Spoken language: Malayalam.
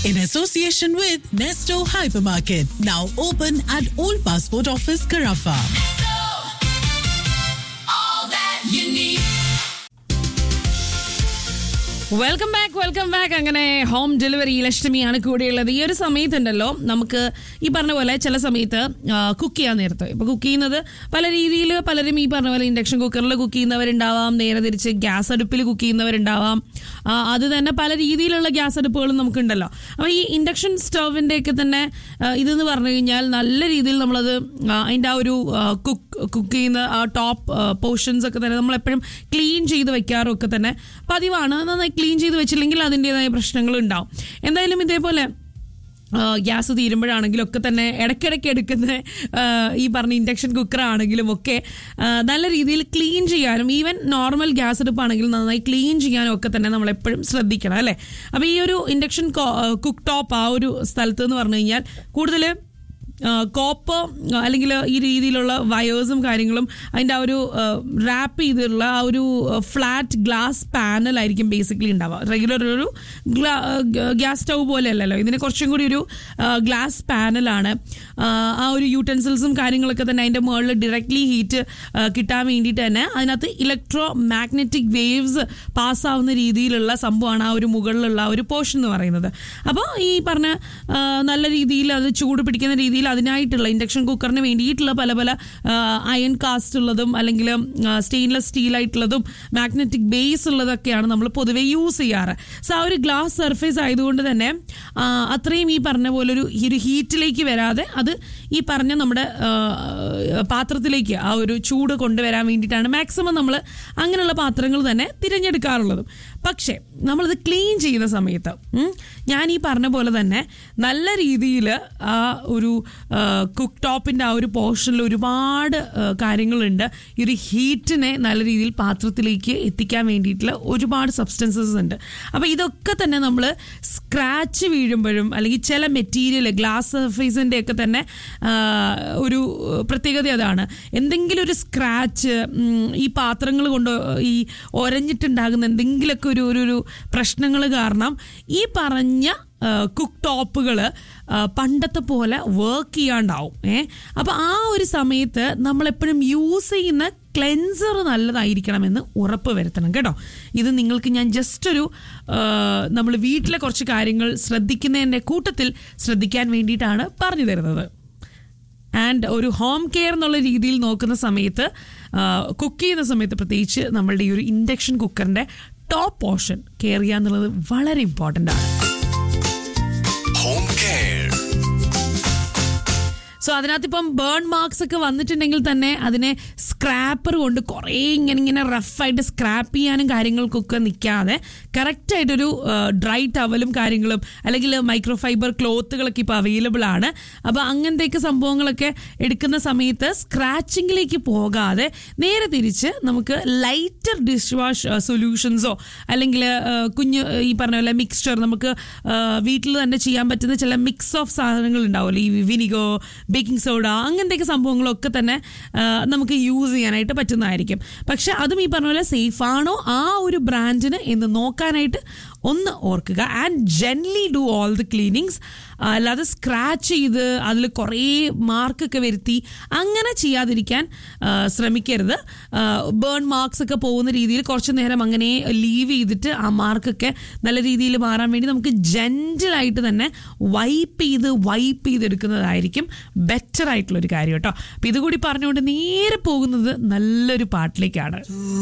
in association with Nesto Hypermarket, now open at Old Passport Office, Carafa. all that you need. Welcome back welcome back അങ്ങനെ ഹോം ഡെലിവറി ലക്ഷ്മിയാണ് കൂടെയുള്ളത് ഈ ഒരു സമയത്തുണ്ടല്ലോ നമുക്ക് ഈ പറഞ്ഞ പോലെ ചില സമയത്ത് കുക്ക് ചെയ്യാൻ നേരത്ത് ഇപ്പൊ കുക്ക് ചെയ്യുന്നത് പല രീതിയിൽ പലരും ഈ പറഞ്ഞ പോലെ ഇൻഡക്ഷൻ കുക്കറിൽ കുക്ക് ചെയ്യുന്നവരുണ്ടാവാം നേരെ തിരിച്ച് ഗ്യാസ് അടുപ്പിൽ കുക്ക് ചെയ്യുന്നവരുണ്ടാവാം ആ, അത് തന്നെ പല രീതിയിലുള്ള ഗ്യാസ് അടുപ്പുകളും നമുക്കുണ്ടല്ലോ അപ്പോൾ ഈ ഇൻഡക്ഷൻ സ്റ്റൗവിൻ്റെ ഒക്കെ തന്നെ ആ, ഇതെന്ന് പറഞ്ഞു കഴിഞ്ഞാൽ നല്ല രീതിയിൽ നമ്മളത് ആ, അതിൻ്റെ ആ ഒരു കുക്ക് കുക്ക് ചെയ്യുന്ന ആ ടോപ്പ് പോർഷൻസ് ഒക്കെ തന്നെ നമ്മൾ എപ്പോഴും ക്ലീൻ ചെയ്ത് വെക്കാറും ഒക്കെ തന്നെ പതിവാണ് നന്നായി ക്ലീൻ ചെയ്ത് വെച്ചില്ലെങ്കിൽ അതിൻ്റെതായ പ്രശ്നങ്ങൾ ഉണ്ടാവും എന്തായാലും ഇതേപോലെ ഗ്യാസ് തീരുമ്പോഴാണെങ്കിലും ഒക്കെ തന്നെ ഇടയ്ക്കിടയ്ക്ക് എടുക്കുന്ന ആ, ഈ പറഞ്ഞ ഇൻഡക്ഷൻ കുക്കർ ആണെങ്കിലും ഒക്കെ ആ, നല്ല രീതിയിൽ ക്ലീൻ ചെയ്യാനും ഈവൻ നോർമൽ ഗ്യാസ് അടുപ്പാണെങ്കിലും നന്നായി ക്ലീൻ ചെയ്യാനും ഒക്കെ തന്നെ നമ്മൾ എപ്പോഴും ശ്രദ്ധിക്കണം അല്ലേ അപ്പോൾ ഈ ഒരു ഇൻഡക്ഷൻ കുക്ക് ടോപ്പ് ആ ഒരു സ്ഥലത്ത് എന്ന് പറഞ്ഞു കഴിഞ്ഞാൽ കൂടുതൽ കോപ്പ് അല്ലെങ്കിൽ ഈ രീതിയിലുള്ള വയേഴ്സും കാര്യങ്ങളും അതിൻ്റെ ആ ഒരു റാപ്പ് ചെയ്തിട്ടുള്ള ആ ഒരു ഫ്ലാറ്റ് ഗ്ലാസ് പാനലായിരിക്കും ബേസിക്കലി ഉണ്ടാവുക റെഗുലർ ഒരു ഗ്യാസ് സ്റ്റൗ പോലെ അല്ലല്ലോ ഇതിന് കുറച്ചും കൂടി ഒരു ഗ്ലാസ് പാനലാണ് ആ ഒരു യൂട്ടൻസിൽസും കാര്യങ്ങളൊക്കെ തന്നെ അതിൻ്റെ മുകളിൽ ഡയറക്ട്ലി ഹീറ്റ് കിട്ടാൻ വേണ്ടിയിട്ട് തന്നെ അതിനകത്ത് ഇലക്ട്രോ മാഗ്നറ്റിക് വേവ്സ് പാസ്സാവുന്ന രീതിയിലുള്ള സംഭവമാണ് ആ ഒരു മുകളിലുള്ള ആ ഒരു പോർഷൻ എന്ന് പറയുന്നത് അപ്പോൾ ഈ പറഞ്ഞ ആ, നല്ല രീതിയിൽ അത് ചൂട് പിടിക്കുന്ന രീതിയിൽ അതിനായിട്ടുള്ള ഇൻഡക്ഷൻ കുക്കറിന് വേണ്ടിയിട്ടുള്ള പല പല അയൺ കാസ്റ്റ് ഉള്ളതും അല്ലെങ്കിൽ സ്റ്റെയിൻലെസ് സ്റ്റീൽ ആയിട്ടുള്ളതും മാഗ്നറ്റിക് ബേസ് ഉള്ളതൊക്കെയാണ് നമ്മൾ പൊതുവെ യൂസ് ചെയ്യാറ് സോ ആ ഒരു ഗ്ലാസ് സർഫേസ് ആയതുകൊണ്ട് തന്നെ ആ, അത്രയും ഈ പറഞ്ഞ പോലെ ഒരു ഈ ഒരു ഹീറ്റിലേക്ക് വരാതെ അത് ഈ പറഞ്ഞ നമ്മുടെ ആ, പാത്രത്തിലേക്ക് ആ ഒരു ചൂട് കൊണ്ടുവരാൻ വേണ്ടിയിട്ടാണ് മാക്സിമം നമ്മൾ അങ്ങനെയുള്ള പാത്രങ്ങൾ തന്നെ തിരഞ്ഞെടുക്കാറുള്ളതും പക്ഷേ നമ്മളിത് ക്ലീൻ ചെയ്യുന്ന സമയത്ത് ഉം, ഞാൻ ഈ പറഞ്ഞ പോലെ തന്നെ നല്ല രീതിയിൽ ആ ഒരു കുക്ക് ടോപ്പിൻ്റെ ആ ഒരു പോർഷനിൽ ഒരുപാട് ആ, കാര്യങ്ങളുണ്ട് ഈ ഒരു ഹീറ്റിനെ നല്ല രീതിയിൽ പാത്രത്തിലേക്ക് എത്തിക്കാൻ വേണ്ടിയിട്ടുള്ള ഒരുപാട് സബ്സ്റ്റൻസസ് ഉണ്ട് അപ്പോൾ ഇതൊക്കെ തന്നെ നമ്മൾ സ്ക്രാച്ച് വീഴുമ്പോഴും അല്ലെങ്കിൽ ചില മെറ്റീരിയൽ ഗ്ലാസ് സർഫേസിൻ്റെ ഒക്കെ തന്നെ ആ, ഒരു പ്രത്യേകത അതാണ് എന്തെങ്കിലും ഒരു സ്ക്രാച്ച് ഈ പാത്രങ്ങൾ കൊണ്ട് ഈ ഒരഞ്ഞിട്ടുണ്ടാകുന്ന എന്തെങ്കിലുമൊക്കെ ഒരു ഒരു ഒരു പ്രശ്നങ്ങൾ കാരണം ഈ പറഞ്ഞ കുക്ക് ടോപ്പുകൾ പണ്ടത്തെ പോലെ വർക്ക് ചെയ്യാണ്ടാവും ഏ അപ്പോൾ ആ ഒരു സമയത്ത് നമ്മളെപ്പോഴും യൂസ് ചെയ്യുന്ന ക്ലെൻസർ നല്ലതായിരിക്കണമെന്ന് ഉറപ്പ് വരുത്തണം കേട്ടോ ഇത് നിങ്ങൾക്ക് ഞാൻ ജസ്റ്റ് ഒരു നമ്മൾ വീട്ടിലെ കുറച്ച് കാര്യങ്ങൾ ശ്രദ്ധിക്കുന്നതിൻ്റെ കൂട്ടത്തിൽ ശ്രദ്ധിക്കാൻ വേണ്ടിയിട്ടാണ് പറഞ്ഞു തരുന്നത് ആൻഡ് ഒരു ഹോം കെയർ എന്നുള്ള രീതിയിൽ നോക്കുന്ന സമയത്ത് കുക്ക് ചെയ്യുന്ന സമയത്ത് പ്രത്യേകിച്ച് നമ്മളുടെ ഈ ഒരു ഇൻഡക്ഷൻ കുക്കറിൻ്റെ ടോപ്പ് പോർഷൻ കെയർ ചെയ്യുക എന്നുള്ളത് വളരെ ഇമ്പോർട്ടൻ്റ് ആണ് Home Care. സോ അതിനകത്ത് ഇപ്പം ബേൺ മാർക്സ് ഒക്കെ വന്നിട്ടുണ്ടെങ്കിൽ തന്നെ അതിനെ സ്ക്രാപ്പർ കൊണ്ട് കുറേ ഇങ്ങനെ ഇങ്ങനെ റഫായിട്ട് സ്ക്രാപ്പ് ചെയ്യാനും കാര്യങ്ങൾക്കൊക്കെ നിൽക്കാതെ കറക്റ്റായിട്ടൊരു ഡ്രൈ ടവലും കാര്യങ്ങളും അല്ലെങ്കിൽ മൈക്രോ ഫൈബർ ക്ലോത്തുകളൊക്കെ ഇപ്പോൾ അവൈലബിൾ ആണ് അപ്പോൾ അങ്ങനത്തെയൊക്കെ സംഭവങ്ങളൊക്കെ എടുക്കുന്ന സമയത്ത് സ്ക്രാച്ചിങ്ങിലേക്ക് പോകാതെ നേരെ തിരിച്ച് നമുക്ക് ലൈറ്റർ ഡിഷ് വാഷ് സൊല്യൂഷൻസോ അല്ലെങ്കിൽ കുഞ്ഞ് ഈ പറഞ്ഞ പോലെ മിക്സ്ചർ നമുക്ക് വീട്ടിൽ തന്നെ ചെയ്യാൻ പറ്റുന്ന ചില മിക്സ് ഓഫ് സാധനങ്ങൾ ഉണ്ടാവുമല്ലോ ഈ വിനിഗോ ബേക്കിംഗ് സോഡ അങ്ങനത്തെയൊക്കെ സംഭവങ്ങളൊക്കെ തന്നെ ആ, നമുക്ക് യൂസ് ചെയ്യാനായിട്ട് പറ്റുന്നതായിരിക്കും പക്ഷെ അതും ഈ പറഞ്ഞ പോലെ സേഫ് ആണോ ആ ഒരു ബ്രാൻഡിന് എന്ന് നോക്കാനായിട്ട് ഒന്ന് ഓർക്കുക and gently do all the cleanings അല്ലാതെ സ്ക്രാച്ച് ചെയ്ത് അതിൽ കുറേ മാർക്കൊക്കെ വരുത്തി അങ്ങനെ ചെയ്യാതിരിക്കാൻ ആ, ശ്രമിക്കരുത് ബേൺ മാർക്സ് ഒക്കെ പോകുന്ന രീതിയിൽ കുറച്ച് നേരം അങ്ങനെ ലീവ് ചെയ്തിട്ട് ആ മാർക്കൊക്കെ നല്ല രീതിയിൽ മാറാൻ വേണ്ടി നമുക്ക് ജെൻറ്റലായിട്ട് തന്നെ വൈപ്പ് ചെയ്ത് വൈപ്പ് ചെയ്തെടുക്കുന്നതായിരിക്കും ബെറ്റർ ആയിട്ടുള്ള ഒരു കാര്യം കേട്ടോ അപ്പം ഇതുകൂടി പറഞ്ഞുകൊണ്ട് നേരെ പോകുന്നത് നല്ലൊരു പാട്ടിലേക്കാണ്